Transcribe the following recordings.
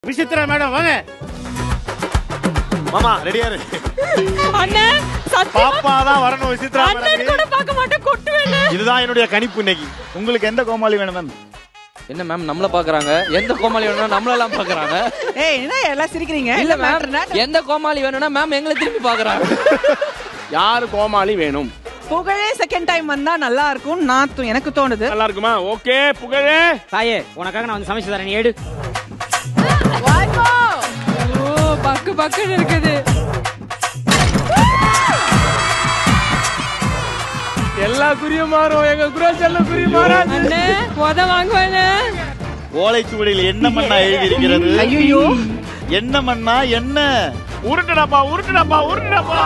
Vichitra madam வாங்க மாமா ரெடியா இரு அண்ணே சத்தியமா பாப்பா தான் வரணும் விசித்ரா அண்ணன் கூட மேடம் பார்க்க மாட்டேன் கொட்டுவேன் இதுதான் என்னுடைய கணிப்பு இன்னைக்கு உங்களுக்கு எந்த கோமாளி வேணும் மேம் என்ன மேம் நம்மள பாக்குறாங்க எந்த கோமாளி வேணும்னா நம்மளெல்லாம் பாக்குறாங்க ஏய் என்ன எல்லாம் சிரிக்கிறீங்க இல்ல மேம் எந்த கோமாளி வேணும்னா மேம் எங்களை திரும்பி பாக்குறாங்க யாரு கோமாளி வேணும் புகழே செகண்ட் டைம் வந்தா நல்லா இருக்கும் நான் தோ- எனக்கு தோணுது நல்லா இருக்குமா ஓகே புகழே தாயே உனக்காக நான் வந்து சமைச்சு தரேன் நீ எடு ஓ பக்கு பக்குன்னு இருக்குது எல்லா குறியும் மாறும் எங்க குரு செல்ல குறி மாறாது அண்ணே உத வாங்குவேனே ஓலைச்சுவடியில் என்ன மண்ணா எழுதி இருக்கிறது ஐயோ என்ன மண்ணா என்ன உருட்டுடாப்பா உருட்டுடாப்பா உருட்டுடாப்பா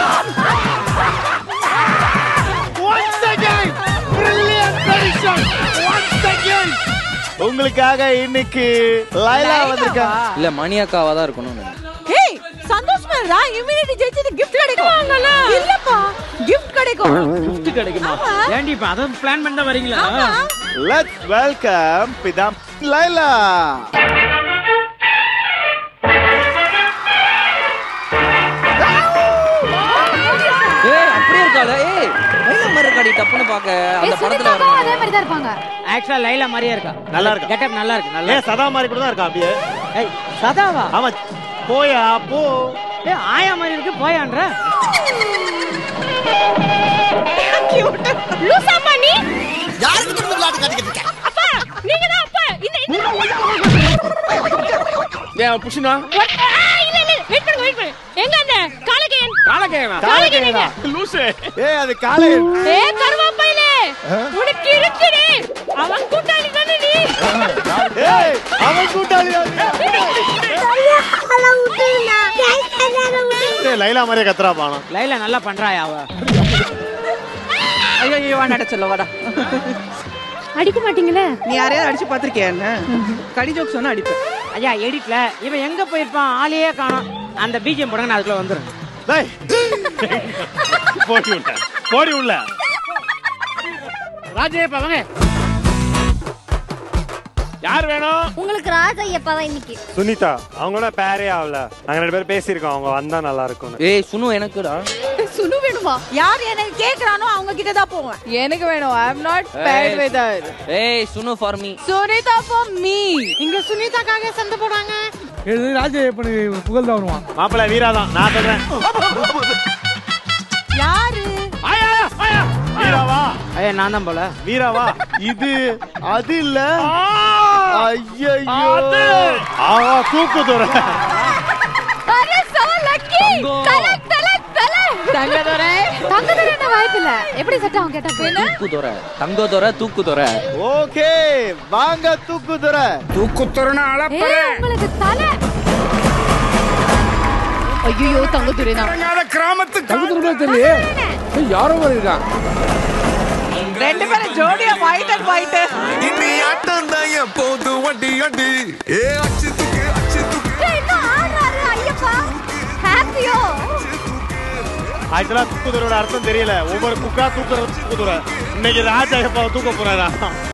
Once again, brilliant prediction. Once again. உங்களுக்காக இன்னைக்கு லைலா வந்திருக்காங்க இல்ல மணி அக்காவா தான் இருக்கணும் ஏய் சந்தோஷமா இருக்கா இமிடியேட் ஜெயிச்சு கிஃப்ட் கிடைக்கும் இல்லப்பா கிஃப்ட் கிடைக்கும் gift கிடைக்குமா ஏன்டி இப்ப அதை பிளான் பண்ணி தான் வரீங்களா லெட்ஸ் வெல்கம் பிதாம் லைலா ஏய் அப்படியே இருக்காள ஏய் லைலா மாதிரி இருக்காடி டப்புன்னு பாக்க அந்த படத்துல சுனிதாவும் அதே வர மாதிரி தான் இருப்பாங்க ஆக்சுவலா லைலா மாதிரியே இருக்கா நல்லா இருக்கா? கெட்டப் நல்லா இருக்கு நல்லா ஏன் சதா மாதிரி கூட தான் இருக்கா அப்படியே ஏய் சதாவா ஆமா போயா போ ஏய் ஆயா மாதிரி இருக்கு போயான்ற லூசாமா நீ யாருக்கு தெரிஞ்ச விளையாட்டு காட்டிக்கிட்டு இருக்க அப்பா நீங்க தான் அப்பா இந்த இந்த ஏன் புஷினா ஆ, இல்ல இல்ல வெயிட் பண்ணுங்க வெயிட் பண்ணுங்க எங்க அந்த காலகேயன் காலக்கேவா காலக்கேயனா? லூசு ஏய் அது காலை ஏ கருவாப்பையிலே உனக்கு இருக்குடி அவன் கூட்டாளி தானே நீ ஏய் அவன் கூட்டாளியா ஏய், லைலா மாதிரியே கத்துறா பானம் லைலா நல்லா பண்றாயா அவ ஐயோ ஐயோ வாடா சொல்ல வாடா அடிக்க மாட்டீங்களே நீ யாரையாவது அடிச்சு பாத்திருக்கியா என்ன கடி ஜோக் சொன்னா அடிப்பேன் ஐயா எடிட்ல இவன் எங்க போயிருப்பான் ஆளையே காணோம் அந்த பிஜிஎம் போடுங்க நான் அதுக்குள்ள வந்துடுறேன் டேய் போடி உள்ள போடி உள்ள ராஜேப்பா வாங்க யார் வேணும் உங்களுக்கு ராஜா எப்பா இன்னைக்கு சுனிதா அவங்களோட பேரே ஆகல நாங்க ரெண்டு பேரும் பேசியிருக்கோம் அவங்க வந்தா நல்லா இருக்கும் ஏய் சுனு எனக்குடா சுனு வேணுமா யார் எனக்கு கேக்குறானோ அவங்க கிட்ட தான் போவேன் எனக்கு வேணும் I am not bad with her ஏய் Sunu for me Sunita for me இங்க சுனிதாக்காக சண்டை போடுறாங்க மாப்பிள்ள வீரா தான் நான் சொல்றேன் யாரு ஆயா ஆயா வீராவா ஐயா நான் தான் போல வீராவா இது அது இல்ல ஐயோ அது. ஆவா தூக்கு துறை அரே சோ லக்கி தங்கம். கலக் கலக் கலக் தங்கதுரை தங்கதுரை என்ன வாய்ப்பு இல்ல எப்படி செட் ஆகும் கேட்டா தூக்கு துறை தங்க துறை தூக்கு துறை ஓகே வாங்க தூக்கு துறை ஏய் உங்களுக்கு தலை ஐயோ தங்கதுரை தான் ரெண்டு பேரும் ஜோடியா ஒயிட் அண்ட் ஒயிட் இனி ஆட்டம் தான் என் போது வண்டி அடி ஏ அச்சு தூக்கு அச்சு தூக்கு இன்னும் ஆடுறாரு ஐயப்பா ஹாப்பியோ ஆக்சுவலா தூக்கு துறையோட அர்த்தம் தெரியல ஒவ்வொரு குக்கா தூக்குறது தூக்கு துறை இன்னைக்கு ராஜா எப்ப தூக்க போறாரா